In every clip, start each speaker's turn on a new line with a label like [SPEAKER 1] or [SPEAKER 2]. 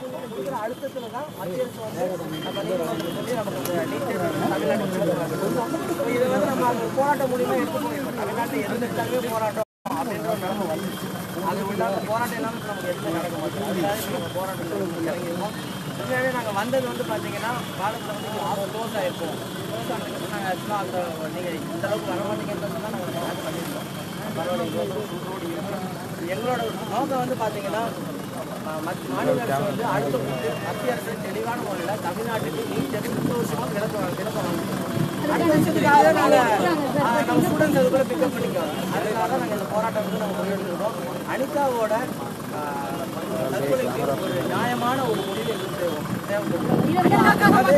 [SPEAKER 1] கொடுக்குற அழுத்தத்துல தான் மத்திய அரசு வந்து நம்ம நீதிமன்றம் சொல்லி நமக்கு இந்த நீட் தேர்வு வந்து தமிழ்நாட்டுக்கு நடத்துறாங்க. இப்போ இதை வந்து நம்ம அந்த போராட்டம் மூலியமா எடுக்க முடியும் இப்போ தமிழ்நாட்டில் எந்த இடத்துலயுமே போராட்டம் அப்படின்ற ஒரு நிலைமை வந்துச்சு அது இல்லாத போராட்டம் இல்லாமல் இப்ப நமக்கு எதுவுமே நடக்க மாட்டேங்குது அதுக்காக இப்ப நம்ம போராட்டத்தில் வந்து இறங்கியிருக்கோம் உண்மையாகவே நாங்கள் வந்தது வந்து பார்த்தீங்கன்னா காலத்தில் வந்து ஆஃப் க்ளோஸ் ஆகிருக்கோம் க்ளோஸ் ஆனதுக்கு நாங்கள் ஆக்சுவலாக அந்த நீங்கள் இந்த அளவுக்கு வர மாட்டீங்கன்னு தான் நாங்கள் ஸ்டார்ட் பண்ணியிருக்கோம் பரவாயில்ல இவ்வளோ தூரம் சுற்றோடி இருக்கோம் எங்களோட நோக்கம் வந்து பார்த்தீங்கன்னா ம- மத்- மாநில அரசு வந்து அடுத்த போட்டு மத்திய அரசு தெளிவான முறையில் தமிழ்நாட்டுக்கு நீட் தேர்வு முப்பது வருஷமா விளக்கம் விளக்கம் வாங்கணும் அடுத்த வருஷத்துக்காக நாங்கள் நம்ம ஸ்டூடெண்ட்ஸ் அது கூட பிக்கப் பண்ணிக்கிறோம் அதுக்காக தான் நாங்கள் இந்த போராட்டம் வந்து நாங்கள் முன்னெடுத்துருக்கோம் அனிதாவோட ஆஹ், தற்கொலைக்கு ஒரு நியாயமான ஒரு முடிவு எங்களுக்கு தேவைப்படுது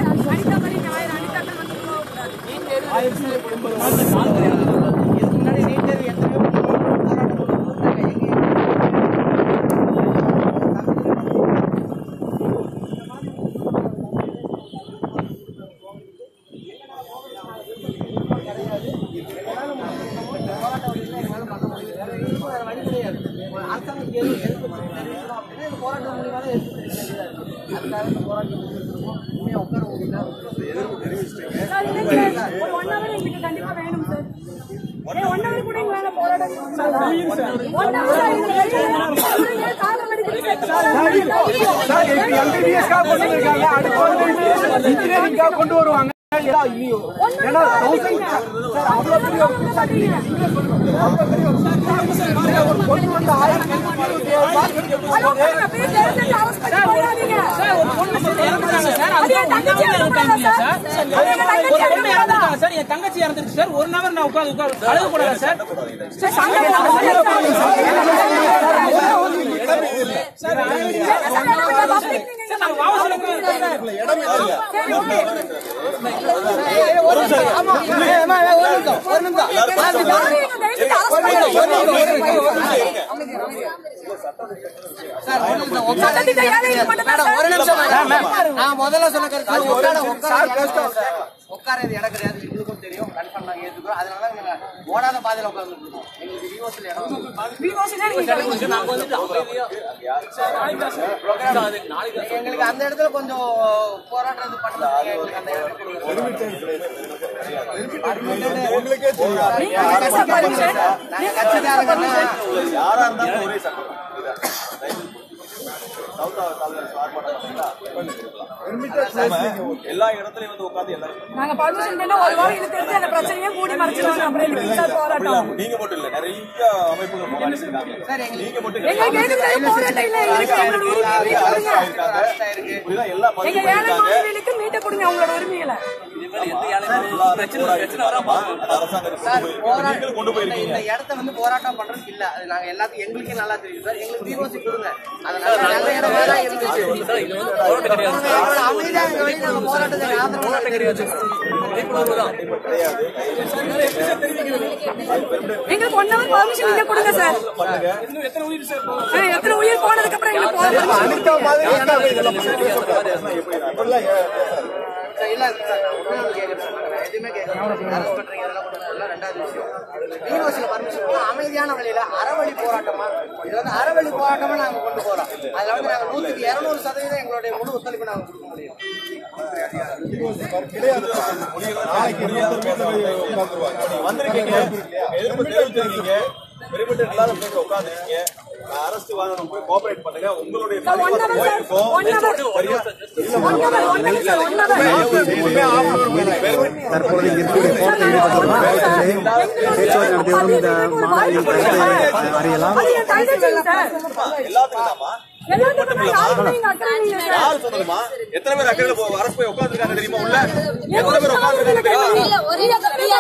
[SPEAKER 1] ஆயிரத்தி எண்பது இதுக்கு முன்னாடி நீட் தேர்வு எத்தனையோ போராட்டம் கொடுத்தாங்க எங்க அரசாங்கத்துக்கு எதுவும் எதிர்ப்பு தெரிவிக்கணும் அப்படின்னா இந்த போராட்டம் மூலியமா தான் எதிர்ப்பு தெரிவிக்க வேண்டியதா இருக்கு அதுக்காக இந்த போராட்டம் முடிச்சிருக்கோம் உண்மையா உட்கார முடியல
[SPEAKER 2] சார், இன்னைக்கு ஒரு one hour எங்களுக்கு கண்டிப்பா வேணும் சார். ஏன் one hour கூட எங்களால போராட முடியுமா சார்? One hour எங்களுக்கு வேணும். சொல்லுங்க, காலம் வலிக்குது சார்.
[SPEAKER 3] சார் இப்ப எம்பிபிஎஸ்க்காக கொண்டு வந்திருக்காங்க அடுத்து வந்து இன்ஜினியரிங்காக கொண்டு வருவாங்க ஏன்னா இல்லையோ ஏன்னா தௌசண்ட் சார் அவ்வளோ பெரிய ஒரு கூட்டம் இல்லைங்க. நீங்களே சொல்லுங்க. அவ்வளோ பெரிய ஒரு கூட்டம். ஒரு பொண்ணு வந்து ஆயிரத்தி எண்ணூத்தி
[SPEAKER 2] ஹலோ, நீங்க போய் தேர்தல் அரசு பண்ணி போடாதீங்க. அது என் தங்கச்சி இறந்துட்டாங்க சார். அது எங்க தங்கச்சி இறந்துட்டாங்க.
[SPEAKER 4] சார் என் தங்கச்சி இறந்துருக்கு சார் ஒரு நபர் நான் உட்காந்து உட்காந்து அழுக கூடாது சார்
[SPEAKER 2] சார், சங்கம் சார்,
[SPEAKER 4] சார் நாங்க வாபஸ் எடுக்கிறோம்
[SPEAKER 2] சட்டத்திட்ட ஏழைகளுக்கு மட்டும்தான் சார்.
[SPEAKER 1] நான் முதல்ல சொன்ன கருத்து உட்கார உட்கார உட்காரது இடம் கிடையாது எங்களுக்கும் தெரியும் கன்ஃபார்ம் நாங்கள் ஏற்றுக்கிறோம் அதனால தான் நாங்கள் ஓடாத பாதையில் உட்காந்துட்டு இருக்கோம் எங்களுக்கு ரிவோர்ஸில் இடம் வந்து
[SPEAKER 2] விவோசி தான் நீங்க
[SPEAKER 1] எங்களுக்கு அந்த இடத்துல கொஞ்சம் போராட்டம் இது பண்ணுறது எங்களுக்கு அந்த இடத்துல
[SPEAKER 3] உங்களுக்கே தெரியும்
[SPEAKER 2] நீங்க என்ன சார் permission?
[SPEAKER 1] நாங்கள் கட்சிக்காரங்க
[SPEAKER 5] யாரா இருந்தாலும் ஒரே சட்டம் இதுதான். சவுத் ஆஃப்ரிக்காவில் ஆர்ப்பாட்டம் பண்ணீங்களா? எல்லா இடத்துலயும் வந்து உட்கார்ந்து எல்லாரும்
[SPEAKER 2] நாங்க பர்மிஷன் பண்ண ஒரு வாரம் இழுத்து எடுத்து அந்த பிரச்சனையை மூடி மறைச்சிடுவாங்க அப்படின்னு சார் போராட்டம்
[SPEAKER 5] நீங்க மட்டும் இல்ல நிறைய அமைப்புகள் போராடி இருக்காங்க நீங்க மட்டும் இல்ல.
[SPEAKER 2] எங்களுக்கு எதுக்கு போராட்டம் இல்ல எங்களுக்கு எங்களோட உரிமையை மீட்டு கொடுங்க
[SPEAKER 1] அரெஸ்ட் ஆயிருக்கு
[SPEAKER 5] புரியுதா? எல்லா
[SPEAKER 2] எங்க
[SPEAKER 5] பதிவு
[SPEAKER 2] ஏழை
[SPEAKER 5] பண்ணிருக்காங்க.
[SPEAKER 2] மாணவிகளுக்கு மீட்டு கொடுங்க உங்களோட உரிமைகளை
[SPEAKER 5] அது அரசாங்கத்துக்கு
[SPEAKER 1] சார்
[SPEAKER 5] கொண்டு போய்
[SPEAKER 1] போராட்டம்
[SPEAKER 5] நீங்களும் கொண்டு
[SPEAKER 1] இந்த
[SPEAKER 5] போயிருக்கீங்க
[SPEAKER 1] இந்த இடத்த வந்து போராட்டம் பண்றதுக்கு இல்ல அது நாங்க எல்லாத்துக்கும் எங்களுக்கே நல்லா தெரியும் சார் எங்களுக்கு தீர்வாசி கொடுங்க அதனால நல்ல இடமா தான் இருந்துச்சு எங்களோட அமைதியா எங்க வெளியே நாங்க போராட்டத்தை ஆதரவு நடத்தி
[SPEAKER 2] எங்களுக்கு ஒன் ஹவர் பர்மிஷன் நீங்க கொடுங்க சார் ஆ, எத்தனை உயிர் போனதுக்கு அப்புறம் எங்களுக்கு போராட்டம்
[SPEAKER 3] அனிதா மாதிரி என்ன இதெல்லாம்
[SPEAKER 1] சார், இல்ல சார் நான் ஒண்ணே ஒண்ணு கேக்குறேன் சார். நான் எதுவுமே கேட்கல அரசு பண்றீங்க இதெல்லாம் கூட அதெல்லாம் ரெண்டாவது விஷயம் யூனிவர்சிட்டியில பர்மிஷன் அமைதியான வழியில அறவழி போராட்டமா இது வந்து அறவழி போராட்டமா நாங்க கொண்டு போறோம் அதுல வந்து நாங்க நூத்துக்கு இருநூறு சதவீதம் எங்களுடைய முழு ஒத்துழைப்பு நாங்க கொடுக்க முடியும்
[SPEAKER 5] வந்திருக்கீங்க எதிர்ப்பு தெரிவிச்சிருக்கீங்க பெருமிட்டு இல்லாத போய் உட்காந்துருக்கீங்க அரசு வாதம் போய் கோஆபரேட் பண்ணுங்க உங்களுடைய
[SPEAKER 2] சார் ஒன் ஹவர் சார்
[SPEAKER 5] இருக்கும்
[SPEAKER 2] one hour one hour one hour sir one hour
[SPEAKER 6] தற்போது இருக்கக்கூடிய கோரிக்கை பேச்சுவார்த்தை நடத்தி வரும் இந்த மாணவியின் கருத்தை அறியலாம்
[SPEAKER 2] அது என் தங்கச்சிங்க சார்
[SPEAKER 5] எல்லாத்துக்கும் தாமா
[SPEAKER 2] எல்லாத்துக்கும் நான் யாருக்குமே இங்க அக்கறை இல்லை சார்
[SPEAKER 5] யாரு சொன்னதுமா எத்தனை பேர் அக்கறையில போ அரசு போய் உட்காந்துருக்காங்க தெரியுமா உள்ள எத்தனை பேர் உட்காந்துருக்காங்க தெரியுமா
[SPEAKER 7] இல்ல ஒரே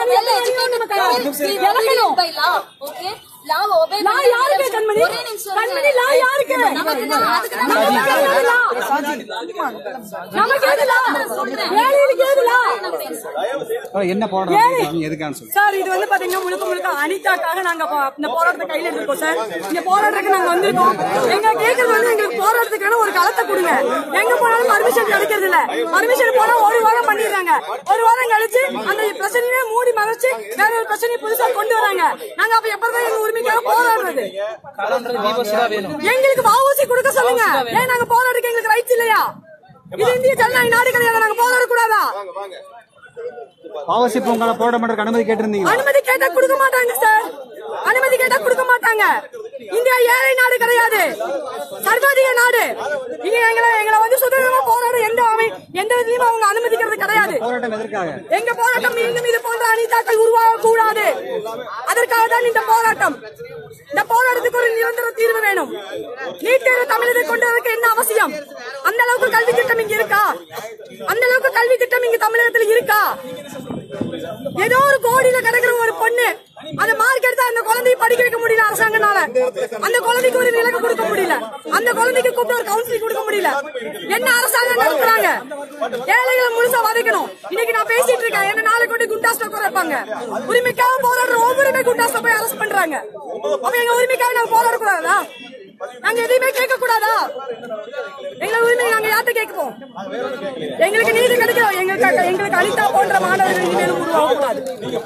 [SPEAKER 7] educated by law. Okay? Law obey
[SPEAKER 2] லா யாருக்கு கண்மணி
[SPEAKER 7] ஒரே நிமிஷம்
[SPEAKER 2] கண்மணி லா யாருக்கு
[SPEAKER 7] நமக்கு தான் அதுக்கு தான்
[SPEAKER 2] நமக்கு ஏது லா? நமக்கு ஏது லா? ஏழைகளுக்கு ஏது லா?
[SPEAKER 6] என்ன போராட்டம் நடத்திருக்கீங்க? எதுக்கான சொல்லு
[SPEAKER 2] சார் இது வந்து பாத்தீங்கன்னா முழுக்க முழுக்க அனிதாக்காக நாங்க போ- இந்த போராட்டத்தை கையில எடுத்திருக்கோம் சார் இந்த போராட்டத்துக்கு நாங்க வந்திருக்கோம் எங்க கேக்குறது வந்து எங்களுக்கு போராட்டத்துக்கான ஒரு களத்தை கொடுங்க எங்க போனாலும் பர்மிஷன் கிடைக்கிறது இல்ல பர்மிஷன் போனா ஒரு வாரம் பண்ணிடுறாங்க ஒரு வாரம் கழிச்சு அந்த பிரச்சனையே மூடி மறைச்சு வேற ஒரு பிரச்சனையை புதுசா கொண்டு வராங்க நாங்க அப்ப எப்பதான் எங்க உரிமை உரிமைக்காக போராடுறது
[SPEAKER 4] காலன்றது விபஸ் தான் வேணும்
[SPEAKER 2] எங்களுக்கு வாவூசி கொடுக்க சொல்லுங்க ஏன் நாங்க போராடுறதுக்கு எங்களுக்கு ரைட்ஸ் இல்லையா இது இந்திய ஜனநாயக நாடு கிடையாது நாங்க போராட கூடாதா
[SPEAKER 6] பாவசி பூங்கால போராட்டம் பண்றதுக்கு அனுமதி கேட்டிருந்தீங்க
[SPEAKER 2] அனுமதி கேட்டா கொடுக்க மாட்டாங்க சார் அனுமதி கேட்டா கொடுக்க மாட்டாங்க இந்தியா ஏழை நாடு கிடையாது சர்வாதிக நாடு இங்க எங்களை எங்களை வந்து சுதந்திரமா போராட எந்த அமை எந்த விதத்திலும் அவங்க அனுமதிக்கிறது கிடையாது
[SPEAKER 6] போராட்டம் எதற்காக
[SPEAKER 2] எங்க போராட்டம் மீண்டும் இது போன்ற அனிதாக்கள் உருவாக கூடாது அதற்காக தான் இந்த போராட்டம் இந்த போராட்டத்துக்கு ஒரு நிரந்தர தீர்வு வேணும் நீட் தேர்வு தமிழகத்தை கொண்டு வரதுக்கு என்ன அவசியம் அந்த அளவுக்கு கல்வி திட்டம் இங்க இருக்கா அந்த அளவுக்கு கல்வி திட்டம் இங்க தமிழகத்தில் இருக்கா ஏதோ ஒரு கோடியில கிடக்குற ஒரு பொண்ணு அந்த மார்க் எடுத்தா அந்த குழந்தைய படிக்க வைக்க முடியல அரசாங்கனால அந்த குழந்தைக்கு ஒரு விலக்கு கொடுக்க முடியல அந்த குழந்தைக்கு கூப்பிட்டு ஒரு கவுன்சிலிங் கொடுக்க முடியல என்ன அரசாங்கம் நடத்துறாங்க ஏழைகளை முழுசா வதைக்கணும் இன்னைக்கு நான் பேசிட்டு இருக்கேன் என்ன நாளை கொண்டு குண்டாஸ்ல குறைப்பாங்க உரிமைக்காக போராடுற ஒவ்வொருமே குண்டாஸ்ல போய் அரெஸ்ட் பண்றாங்க அப்ப எங்க உரிமைக்காக நாங்க போராட கூடாதா நாங்க எதையுமே கேட்க கூடாதா எங்க உரிமை நாங்க யார்கிட்ட கேட்போம் எங்களுக்கு நீதி கிடைக்கும் எங்களுக்கு எங்களுக்கு அனிதா போன்ற மாணவர்கள் இனிமேலும் உருவாக கூடாது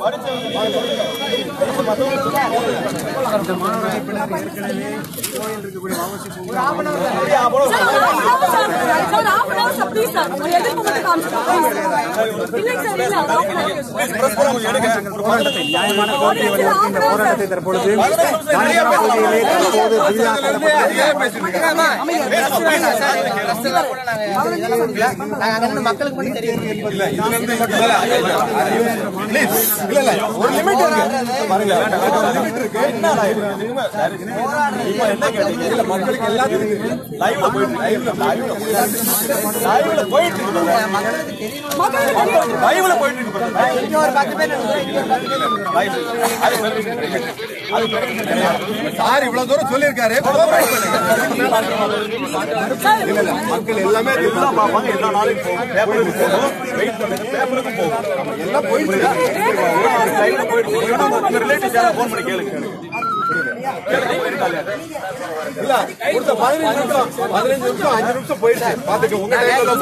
[SPEAKER 6] போராட்டத்தை நியாயமான கோரிக்கை வலியுறுத்தி இந்த போராட்டத்தை தற்பொழுது காஞ்சிபுரம் பகுதியிலே தற்போது புதிதாக
[SPEAKER 1] மக்களுக்கு மட்டும் தெரியும்
[SPEAKER 5] லைவ்ல போயிட்டு லைவ்ல போயிட்டு லைவ்ல போயிட்டு இருக்கு பாருங்க.
[SPEAKER 1] ஒரு பத்து பேர்
[SPEAKER 5] Live. அது permission கிடையாது. அது permission கிடையாது.
[SPEAKER 8] சார் இவ்வளவு தூரம் சொல்லியிருக்காரு cooperate பண்ணுங்க. இல்ல, இல்ல, மக்கள் எல்லாமே
[SPEAKER 5] எல்லாம் பார்ப்பாங்க எல்லா நாளைக்கும் போகும் பேப்பருக்கு போகும் வெயிட் பண்ணுங்க பேப்பருக்கு போகும்
[SPEAKER 8] எல்லாம் போயிட்டு
[SPEAKER 5] லைவ்ல போயிட்டு இருக்கு. உங்க ரிலேட்டிவ்ஸ் யாரும் ஃபோன் பண்ணி கேளுங்க கேளுங்க போயிருக்காங்க
[SPEAKER 8] இல்ல கொடுத்த பதினஞ்சு நிமிஷம் பதினஞ்சு நிமிஷம் அஞ்சு நிமிஷம் போயிடுச்சு பாத்துக்க உங்க டைம்ல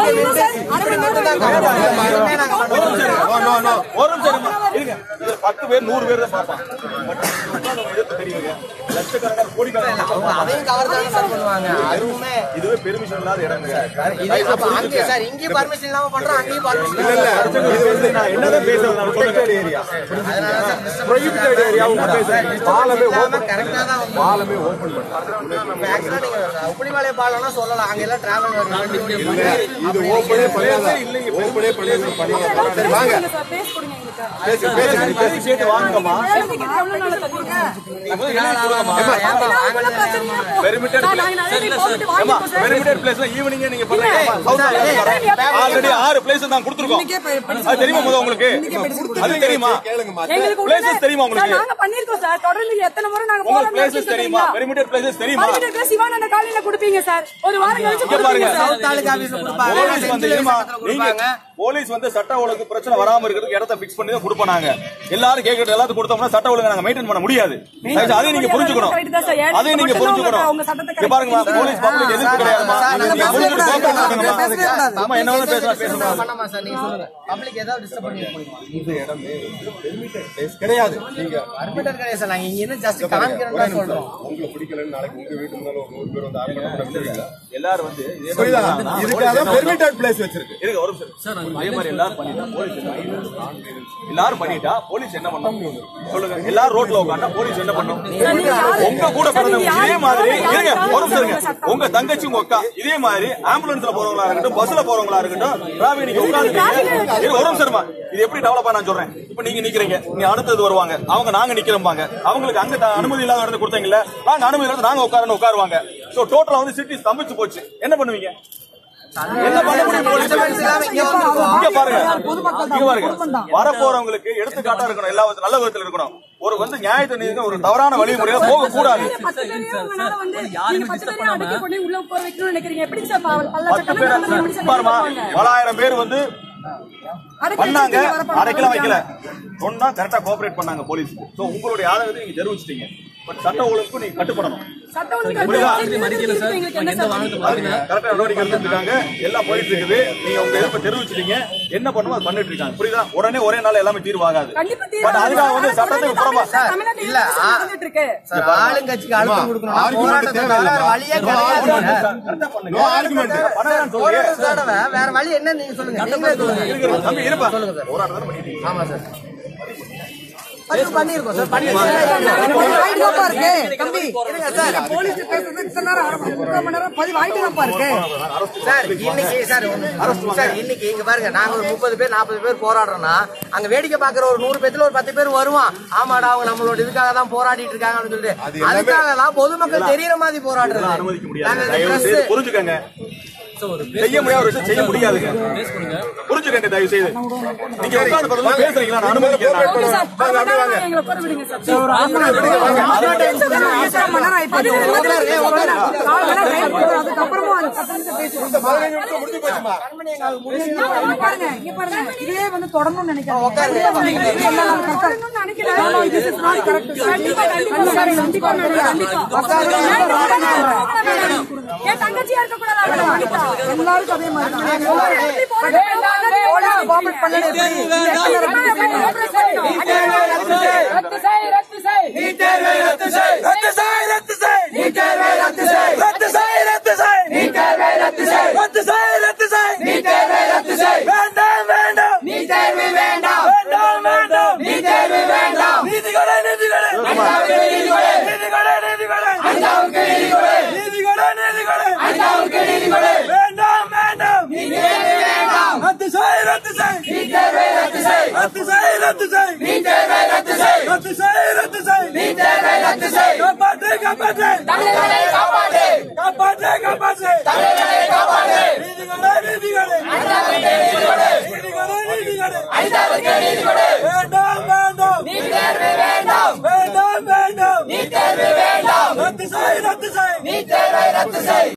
[SPEAKER 8] நோ நோ
[SPEAKER 5] ஒரு நிமிஷம் இருங்க. இருங்க. இதுல பத்து பேர் நூறு பேர் தான் பார்ப்பான் பட் உட்கார்ந்தவங்க எதிர்த்து தெரியுங்க லட்சக்கணக்கான கோடிக்கணக்கான
[SPEAKER 1] அதையும் கவர் தான் சார் பண்ணுவாங்க அதுவுமே
[SPEAKER 5] இதுவே பெர்மிஷன் இல்லாத இடங்க
[SPEAKER 1] இது அப்ப அங்கே சார் இங்கேயும் பர்மிஷன் இல்லாம பண்றோம் அங்கேயும் பர்மிஷன்
[SPEAKER 8] இல்ல இல்ல இது வந்து
[SPEAKER 5] நான் என்னதான் பேசுறது
[SPEAKER 8] protected ஏரியா prohibited ஏரியா உங்க பேசுறீங்க பாலமே ஓபன்
[SPEAKER 1] கரெக்டா தான் வந்து
[SPEAKER 8] பாலமே ஓபன் பண்ணாங்க
[SPEAKER 1] ஆக்சுவலா நீங்க உப்படிமலை பாலம்னா சொல்லலாம் அங்க எல்லாம் டிராவல்
[SPEAKER 8] இது ஓபனே பண்ணாத ஓபனே பண்ணி பண்ணாத சரி வாங்க பேசு பேசு நீ பேசு
[SPEAKER 5] சேர்த்து வாங்குங்கம்மா பெர்மிட்டட் ஏமா பெர்மிட்டட் பிளேஸ்ல ஈவினிங்கே நீங்க பண்ணுங்க ஆல்ரெடி ஆறு பிளேஸ் நான் கொடுத்துருக்கோம் அது தெரியுமா முதல்ல உங்களுக்கு அது தெரியுமா
[SPEAKER 8] கேளுங்கம்மா
[SPEAKER 2] எங்களுக்கு
[SPEAKER 5] Places
[SPEAKER 2] உடனே-
[SPEAKER 5] தெரியுமா உங்களுக்கு?
[SPEAKER 2] சார், நாங்க பண்ணிருக்கோம் சார் தொடர்ந்து எத்தனை முறை நாங்க
[SPEAKER 5] உங்களுக்கு
[SPEAKER 2] போராட்டம்
[SPEAKER 5] பிளேசஸ்
[SPEAKER 2] நடத்திட்டு
[SPEAKER 5] தெரியுமா
[SPEAKER 2] இருக்கீங்களா?
[SPEAKER 5] பெர்மிட்டட் பிளேசஸ் தெரியுமா
[SPEAKER 2] பதினெட்டு பேர் சிவானந்த காலையில கொடுப்பீங்க சார் ஒரு வாரம் கழிச்சு
[SPEAKER 5] இங்க பாருங்க
[SPEAKER 2] கொடுப்பீங்க சார்
[SPEAKER 1] தாலுகா ஆபீஸ்ல கொடுப்பாங்க
[SPEAKER 5] போலீஸ் வந்து இருமா நீங்க போலீஸ் வந்து சட்ட ஒழுங்கு பிரச்சனை வராம இருக்கிறதுக்கு இடத்த பிக்ஸ் பண்ணி தான் கொடுப்போம் நாங்க எல்லாரும் கேட்கறது எல்லாத்துக்கும் கொடுத்தோம்னா சட்ட ஒழுங்கு நாங்க மெயின்டைன் பண்ண முடியாது தயவுசெய்து அதையும் நீங்க புரிஞ்சுக்கணும்
[SPEAKER 2] Correct தான் sir. ஏன்
[SPEAKER 5] அதையும் நீங்க
[SPEAKER 2] மட்டும் தான்
[SPEAKER 5] புரிஞ்சுக்கணும்
[SPEAKER 2] உங்க சட்டத்தை
[SPEAKER 5] இங்க பாருங்க
[SPEAKER 2] correct
[SPEAKER 5] போலீஸ் பப்ளிக் எதிர்ப்பு கிடையாதுமா நீங்க புரிஞ்சுட்டு cooperate பண்ணுங்கம்மா. ஆமா என்ன வேணா பேசலாம் பேசலாம்
[SPEAKER 1] பண்ணாமா சார் நீங்க சொல்லுங்க பப்ளிக் ஏதாவது டிஸ்டர்ப் பண்ணி போயிடுவாங்க
[SPEAKER 8] இந்த இடமே permitted place கிடையாது நீங்க
[SPEAKER 1] பர்மிட்டட் கிடையாது சார் நாங்க இங்க என்ன ஜஸ்ட் காமிக்கிறோம் தான் சொல்றோம்
[SPEAKER 8] உங்களை பிடிக்கலன்னு நாளைக்கு உங்க வீட்டு முன்னால ஒரு நூறு பேர் வந்து ஆர்ப்பாட்டம் பண்ண விடுவீங்களா?
[SPEAKER 5] எல்லாரும் வந்து இதே மாதிரி
[SPEAKER 8] புரியுதா
[SPEAKER 5] நான்
[SPEAKER 8] இதுக்காக தான் பெர்மிட்டட் பிளேஸ் வச்சிருக்கு
[SPEAKER 5] இருங்க ஒரு நிமிஷம் அதே மாதிரி எல்லாரும் பண்ணிட்டா போலீஸ் என்ன பண்ணும்? எல்லாரும் பண்ணிட்டா போலீஸ் என்ன பண்ணும் சொல்லுங்க எல்லாரும் ரோட்ல உட்காந்தா போலீஸ் என்ன பண்ணும் உங்க கூட பிறந்தவங்க இதே மாதிரி இருங்க ஒரு நிமிஷம் இருங்க உங்க தங்கச்சி உங்க அக்கா இதே மாதிரி ஆம்புலன்ஸ்ல போறவங்களா இருக்கட்டும் பஸ்ல போறவங்களா இருக்கட்டும் டிராபிக் நீங்க உட்காந்துட்டீங்க ஒரு நிமிஷம் இருமா இது எப்படி டெவலப்பா நான் சொல்றேன் இப்ப நீங்க நிக்கிறீங்க நீ அடுத்தது வருவாங்க அவங்க நாங்க நிக்கிறோம்பாங்க அவங்களுக்கு அங்க த- அனுமதி இல்லாத இடத்துல கொடுத்தீங்கல்ல நாங்க அனுமதி இல்லாத நாங்க உட்காரணும் உட்காருவாங்க சோ டோட்டலா வந்து சிட்டி ஸ்தம்பிச்சு போச்சு என்ன பண்ணுவீங்க என்ன பண்ண முடியும் போலீஸ் இங்க பாருங்க இங்க பாருங்க வரப்போறவங்களுக்கு எடுத்துக்காட்டா இருக்கணும் எல்லா விதத்துல- நல்ல விதத்துல இருக்கணும் ஒரு வந்து நியாயத்தை நீங்க ஒரு தவறான வழிமுறையில போக கூடாது
[SPEAKER 2] பத்து பேரையும் உங்களால வந்து நீங்க பத்து பேரையும் அடக்கி கொண்டு உள்ள உட்கார வைக்கணும்னு நினைக்கிறீங்க எப்படி சார் பல
[SPEAKER 5] பத்து
[SPEAKER 2] லட்சக்கணக்கான
[SPEAKER 5] பேர்
[SPEAKER 2] மக்கள் எப்படி சார்
[SPEAKER 5] பாருமா
[SPEAKER 2] இருப்பாங்க?
[SPEAKER 5] பலாயிரம் பேர் வந்து
[SPEAKER 2] அடக்கி
[SPEAKER 5] பண்ணாங்க
[SPEAKER 2] வச்சுட்டு வரப்போறாங்க.
[SPEAKER 5] அடைக்கல வைக்கல சொன்னா கரெக்டா கோஆபரேட் பண்ணாங்க போலீஸ் சோ உங்களுடைய ஆதரவை நீங்க தெரிவிச்சிட்டீங்க பட் சட்ட ஒழுங்கு நீங்க கட்டுப்படணும்
[SPEAKER 2] சட்டம் ஒழுங்கு எங்களுக்கு என்ன சார்
[SPEAKER 5] கரெக்டா நடவடிக்கை எடுத்துருக்காங்க எல்லாம் போயிட்டு இருக்குது நீங்க உங்க எதிர்ப்பை தெரிவிச்சிட்டீங்க என்ன பண்ணுமோ அது பண்ணிட்டு இருக்காங்க புரியுதா உடனே ஒரே நாள் எல்லாமே தீர்வாகாது
[SPEAKER 2] கண்டிப்பா
[SPEAKER 5] பட் அதுக்காக வந்து சட்டத்துக்கு புறமா
[SPEAKER 2] தமிழ்நாட்டுல இல்ல நடந்துட்டு இருக்கு
[SPEAKER 1] சார் ஆளுங்கட்சிக்கு அழுத்தம் கொடுக்கணும்
[SPEAKER 8] argument
[SPEAKER 1] போராட்டத்தை தவிர வேற வழியே கிடையாது
[SPEAKER 8] நோ ஆர்குமெண்ட்
[SPEAKER 5] பண்ணலாம்னு சொல்லி
[SPEAKER 1] போராட்டத்தை தவிர வேற வழி என்ன நீங்க சொல்லுங்க நீங்களே சொல்லுங்க
[SPEAKER 5] இருக்கிறோம். தம்பி இருப்பா போராட்டம் தானே பண்ணிட்டு இருக்கீங்க.
[SPEAKER 1] ஆமா சார் அது பண்ணிருக்கோம் சார் பண்ணிருக்கோம் சார் இன்னைக்கு சார் சார் இன்னைக்கு இங்க பாருங்க நாங்க ஒரு முப்பது பேர் நாற்பது பேர் போராடுறோம்னா அங்க வேடிக்கை பாக்குற ஒரு நூறு பேத்துல ஒரு பத்து பேர் வருவான் ஆமாடா அவங்க நம்மளோட இதுக்காக தான் போராடிட்டு இருக்காங்க அப்படின்னு சொல்லிட்டு அதுக்காக தான் பொதுமக்கள் தெரியற மாதிரி போராடுறது
[SPEAKER 5] அனுமதிக்க
[SPEAKER 1] நாங்க
[SPEAKER 5] முடியாது
[SPEAKER 1] இந்த
[SPEAKER 5] தயவு
[SPEAKER 1] press-
[SPEAKER 5] செய்து புரிஞ்சுக்கங்க செய்ய முடியாத ஒரு விஷயம் செய்ய முடியாதுங்க புரிஞ்சுக்கங்க தயவு செய்து நீங்க உட்கார்ந்து பதிலா பேசுறீங்களா நான் அனுமதிக்கிறேன் நான்.
[SPEAKER 2] ஓகே சார் பரவாயில்ல, எங்களை உட்கார விடுங்க சார் பாருங்க இங்க பாருங்க இதே வந்து தொடரணும்னு நினைக்கிறேன் இதே வந்து இதே எல்லாம் நான் correct ah- No, no, this is not correct. கண்டிப்பா, கண்டிப்பா, சார், கண்டிப்பா, கண்டிப்பா. என் தங்கச்சியா இருக்க கூடாது எல்லாருக்கும் அதே மாதிரி தான். ரத்து செய், ரத்து செய்.
[SPEAKER 3] வேண்டாம் வேண்டாம் ரத்து செய் ரத்து செய்